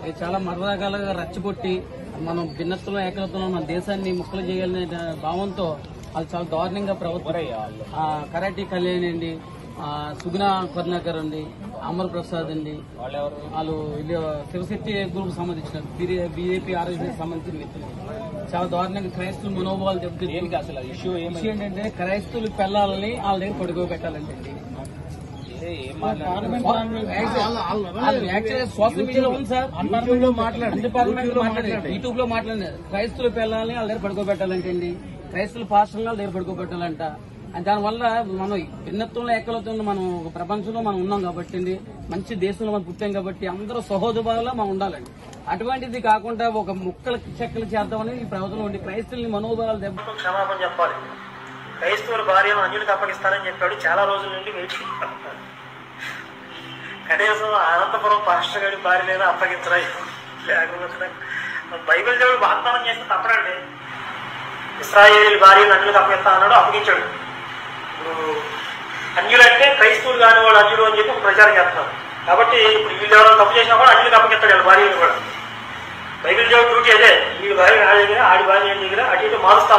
ఇది చాలా మరదాకాలుగా రచ్చగొట్టి మనం భిన్నత్వం ఏకత్వంలో మన దేశాన్ని ముక్కలు చేయాలనే భావంతో వాళ్ళు చాలా దారుణంగా ప్రవర్తిస్తారు ఆ, కరాటీ కళ్యాణి అండి ఆ, సుగుణ కరుణాకర్ అండి అమర్ ప్రసాద్ అండి వాళ్ళు వీళ్ళు శివశక్తి గ్రూప్ సంబంధించిన బీజేపీ ఆర్ఎస్ఎస్ సంబంధించిన వ్యక్తులు చాలా దారుణంగా క్రైస్తవుల మనోభావాలు దెబ్బతింటుంది అసలు ఇష్యూ ఏంటంటే క్రైస్తవులు పిల్లల్ని వాళ్ళ దగ్గర పడుకోబెట్టాలంటే సోషల్ మీడియాలో ఉంది సార్ యూట్యూబ్ లో మాట్లాడారు యూట్యూబ్ లో మాట్లాడారు క్రైస్తవుల పిల్లల్ని వాళ్ళ దగ్గర పడుకోబెట్టాలంటే అండి క్రైస్తవుల పాస్టర్లు వాళ్ళ దగ్గర పడుకోబెట్టాలంట అండ్ దానివల్ల మనం భిన్నత్వంలో ఏకలత్వంలో మనం ఒక ప్రపంచంలో మనం ఉన్నాం కాబట్టి అండి మంచి దేశంలో మనం పుట్టాం కాబట్టి అందరూ సహోదరులా మనం ఉండాలండి అటువంటిది కాకుండా ఒక ముక్కలు చెక్కలు చేద్దామని ఈ ప్రభుత్వంలో ఉండి క్రైస్తవుల్ని మనోభావాలు దెబ్బ క్షమాపణ చెప్పాలి క్రైస్తవుల భార్యను అన్యులకు అప్పగిస్తానని చెప్పాడు చాలా రోజుల నుండి వెయిట్ చేస్తున్నాడు. కనీసం అనంతపురం పాస్టర్ గారి భార్యనైనా అప్పగించరా లేకపోతే బైబిల్ దేవుడు వాగ్దానం చేస్తే తప్పడండి ఇస్రాయేల్ భార్యను అన్యులకు అప్పగిస్తా అన్నాడు అప్పగించాడు ఇప్పుడు అన్యులంటే క్రైస్తవులు కాని వాడు అన్యులు అని చెప్పి ప్రచారం చేస్తున్నారు కాబట్టి ఇప్పుడు వీళ్ళు ఎవరైనా తప్పు చేసినా కూడా అన్యులకు అప్పగిస్తాడు వాళ్ళ భార్యను కూడా బైబిల్ దేవుడు డ్యూటీ అదే వీడి భార్య నా దగ్గర ఆడి భార్య దగ్గర అటు ఇటు మారుస్తా